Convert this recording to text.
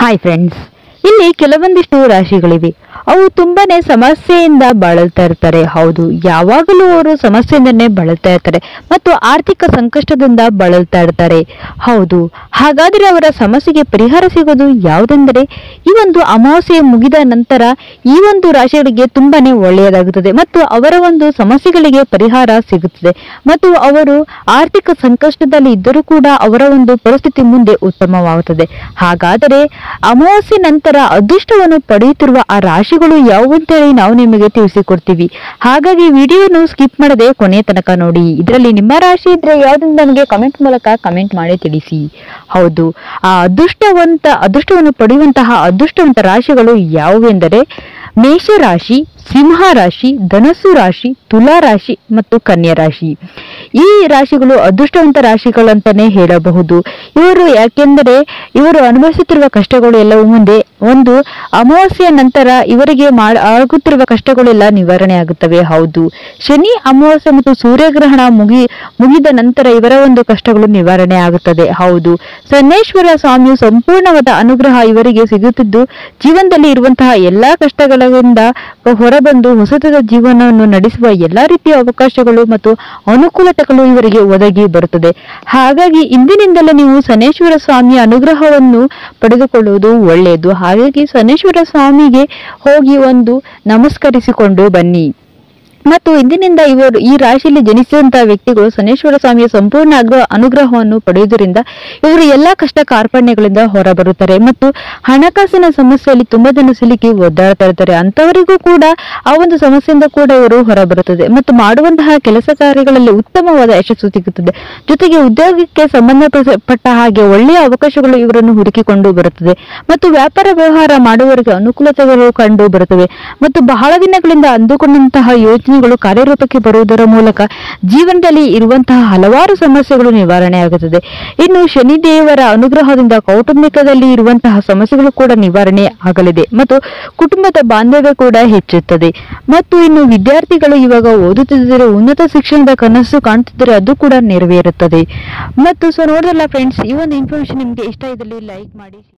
hi friends ಇಲ್ಲಿ ಕೆಲವೊಂದಿಷ್ಟು ರಾಶಿಗಳಿವೆ ಅವು ತುಂಬಾನೇ ಸಮಸ್ಯೆಯಿಂದ ಬಳಲ್ತಾ ಇರ್ತಾರೆ ಹೌದು ಯಾವಾಗಲೂ ಅವರು ಸಮಸ್ಯೆಯಿಂದನೇ ಬಳಲ್ತಾ ಇರ್ತಾರೆ ಮತ್ತು ಆರ್ಥಿಕ ಸಂಕಷ್ಟದಿಂದ ಬಳಲ್ತಾ ಇರ್ತಾರೆ ಹೌದು ಹಾಗಾದ್ರೆ ಅವರ ಸಮಸ್ಯೆಗೆ ಪರಿಹಾರ ಸಿಗೋದು ಯಾವುದೆಂದರೆ ಈ ಒಂದು ಅಮಾವಾಸ್ಯೆ ಮುಗಿದ ನಂತರ ಈ ಒಂದು ರಾಶಿಗಳಿಗೆ ತುಂಬಾನೇ ಒಳ್ಳೆಯದಾಗುತ್ತದೆ ಮತ್ತು ಅವರ ಒಂದು ಸಮಸ್ಯೆಗಳಿಗೆ ಪರಿಹಾರ ಸಿಗುತ್ತದೆ ಮತ್ತು ಅವರು ಆರ್ಥಿಕ ಸಂಕಷ್ಟದಲ್ಲಿ ಇದ್ದರೂ ಕೂಡ ಅವರ ಒಂದು ಪರಿಸ್ಥಿತಿ ಮುಂದೆ ಉತ್ತಮವಾಗುತ್ತದೆ ಹಾಗಾದರೆ ಅಮಾವಾಸ್ಯೆ ನಂತರ ಅದೃಷ್ಟವನ್ನು ಪಡೆಯುತ್ತಿರುವ ಆ ರಾಶಿಗಳು ಯಾವುವು ಅಂತೇಳಿ ನಾವು ನಿಮಗೆ ತಿಳಿಸಿಕೊಡ್ತೀವಿ ಹಾಗಾಗಿ ವಿಡಿಯೋನು ಸ್ಕಿಪ್ ಮಾಡದೆ ಕೊನೆಯ ತನಕ ನೋಡಿ ಇದರಲ್ಲಿ ನಿಮ್ಮ ರಾಶಿ ಇದ್ರೆ ಯಾವ್ದನ್ನು ನಮಗೆ ಕಮೆಂಟ್ ಮೂಲಕ ಕಮೆಂಟ್ ಮಾಡಿ ತಿಳಿಸಿ ಹೌದು ಆ ಅದೃಷ್ಟವಂತ ಅದೃಷ್ಟವನ್ನು ಪಡೆಯುವಂತಹ ಅದೃಷ್ಟವಂತ ರಾಶಿಗಳು ಯಾವುವು ಎಂದರೆ ಮೇಷರಾಶಿ ಸಿಂಹ ರಾಶಿ ಧನಸ್ಸು ರಾಶಿ ತುಲಾ ರಾಶಿ ಮತ್ತು ಕನ್ಯಾ ರಾಶಿ ಈ ರಾಶಿಗಳು ಅದೃಷ್ಟವಂತ ರಾಶಿಗಳಂತಾನೆ ಹೇಳಬಹುದು ಇವರು ಯಾಕೆಂದರೆ ಇವರು ಅನುಭವಿಸುತ್ತಿರುವ ಕಷ್ಟಗಳು ಎಲ್ಲವೂ ಮುಂದೆ ಒಂದು ಅಮಾವಾಸ್ಯೆಯ ನಂತರ ಇವರಿಗೆ ಮಾಡ ಆಗುತ್ತಿರುವ ಕಷ್ಟಗಳೆಲ್ಲ ನಿವಾರಣೆ ಆಗುತ್ತವೆ ಹೌದು ಶನಿ ಅಮಾವಾಸ್ಯೆ ಮತ್ತು ಸೂರ್ಯಗ್ರಹಣ ಮುಗಿ ಮುಗಿದ ನಂತರ ಇವರ ಒಂದು ಕಷ್ಟಗಳು ನಿವಾರಣೆ ಆಗುತ್ತದೆ ಹೌದು ಸನ್ನೇಶ್ವರ ಸ್ವಾಮಿಯು ಸಂಪೂರ್ಣವಾದ ಅನುಗ್ರಹ ಇವರಿಗೆ ಸಿಗುತ್ತಿದ್ದು ಜೀವನದಲ್ಲಿ ಇರುವಂತಹ ಎಲ್ಲಾ ಕಷ್ಟಗಳಿಂದ ಹೊರಬಂದು ಹೊಸದಾದ ಜೀವನವನ್ನು ನಡೆಸುವ ಎಲ್ಲಾ ರೀತಿಯ ಅವಕಾಶಗಳು ಮತ್ತು ಅನುಕೂಲತೆಗಳು ಇವರಿಗೆ ಒದಗಿ ಬರುತ್ತದೆ ಹಾಗಾಗಿ ಇಂದಿನಿಂದಲೇ ನೀವು ಸನೇಶ್ವರ ಸ್ವಾಮಿಯ ಅನುಗ್ರಹವನ್ನು ಪಡೆದುಕೊಳ್ಳುವುದು ಒಳ್ಳೆಯದು ಹಾಗಾಗಿ ಸನೇಶ್ವರ ಸ್ವಾಮಿಗೆ ಹೋಗಿ ಒಂದು ನಮಸ್ಕರಿಸಿಕೊಂಡು ಬನ್ನಿ ಮತ್ತು ಇಂದಿನಿಂದ ಇವರು ಈ ರಾಶಿಯಲ್ಲಿ ಜನಿಸಿದಂತಹ ವ್ಯಕ್ತಿಗಳು ಶನೇಶ್ವರ ಸ್ವಾಮಿಯ ಸಂಪೂರ್ಣ ಅಗ್ರ ಅನುಗ್ರಹವನ್ನು ಪಡೆಯುವುದರಿಂದ ಇವರು ಎಲ್ಲಾ ಕಷ್ಟ ಕಾರ್ಪಣ್ಯಗಳಿಂದ ಹೊರಬರುತ್ತಾರೆ ಮತ್ತು ಹಣಕಾಸಿನ ಸಮಸ್ಯೆಯಲ್ಲಿ ತುಂಬಾ ಜನ ಸಿಲುಕಿ ಒದ್ದಾಡ್ತಾ ಇರ್ತಾರೆ ಅಂತವರಿಗೂ ಕೂಡ ಆ ಒಂದು ಸಮಸ್ಯೆಯಿಂದ ಕೂಡ ಇವರು ಹೊರಬರುತ್ತದೆ ಮತ್ತು ಮಾಡುವಂತಹ ಕೆಲಸ ಕಾರ್ಯಗಳಲ್ಲಿ ಉತ್ತಮವಾದ ಯಶಸ್ಸು ಸಿಗುತ್ತದೆ ಜೊತೆಗೆ ಉದ್ಯೋಗಕ್ಕೆ ಸಂಬಂಧಪಟ್ಟ ಹಾಗೆ ಒಳ್ಳೆಯ ಅವಕಾಶಗಳು ಇವರನ್ನು ಹುಡುಕಿಕೊಂಡು ಬರುತ್ತದೆ ಮತ್ತು ವ್ಯಾಪಾರ ವ್ಯವಹಾರ ಮಾಡುವವರಿಗೆ ಅನುಕೂಲತೆಗಳು ಕಂಡು ಬರುತ್ತವೆ ಮತ್ತು ಬಹಳ ದಿನಗಳಿಂದ ಅಂದುಕೊಂಡಂತಹ ಯೋಜನೆಗಳು ಕಾರ್ಯರೂಪಕ್ಕೆ ಬರುವುದರ ಮೂಲಕ ಜೀವನದಲ್ಲಿ ಇರುವಂತಹ ಹಲವಾರು ಸಮಸ್ಯೆಗಳು ನಿವಾರಣೆ ಆಗುತ್ತದೆ ಇನ್ನು ಶನಿದೇವರ ಅನುಗ್ರಹದಿಂದ ಕೌಟುಂಬಿಕದಲ್ಲಿ ಇರುವಂತಹ ಸಮಸ್ಯೆಗಳು ಕೂಡ ನಿವಾರಣೆ ಆಗಲಿದೆ ಮತ್ತು ಕುಟುಂಬದ ಬಾಂಧವ್ಯ ಕೂಡ ಹೆಚ್ಚುತ್ತದೆ ಮತ್ತು ಇನ್ನು ವಿದ್ಯಾರ್ಥಿಗಳು ಇವಾಗ ಓದುತ್ತಿದ್ದರೆ ಉನ್ನತ ಶಿಕ್ಷಣದ ಕನಸು ಕಾಣ್ತಿದ್ದರೆ ಅದು ಕೂಡ ನೆರವೇರುತ್ತದೆ ಮತ್ತು ಸೊ ನೋಡಲ್ಲ ಫ್ರೆಂಡ್ಸ್ ಈ ಒಂದು ಇನ್ಫಾರ್ಮೇಶನ್ ನಿಮಗೆ ಇಷ್ಟ ಇದ್ದಲ್ಲಿ ಲೈಕ್ ಮಾಡಿ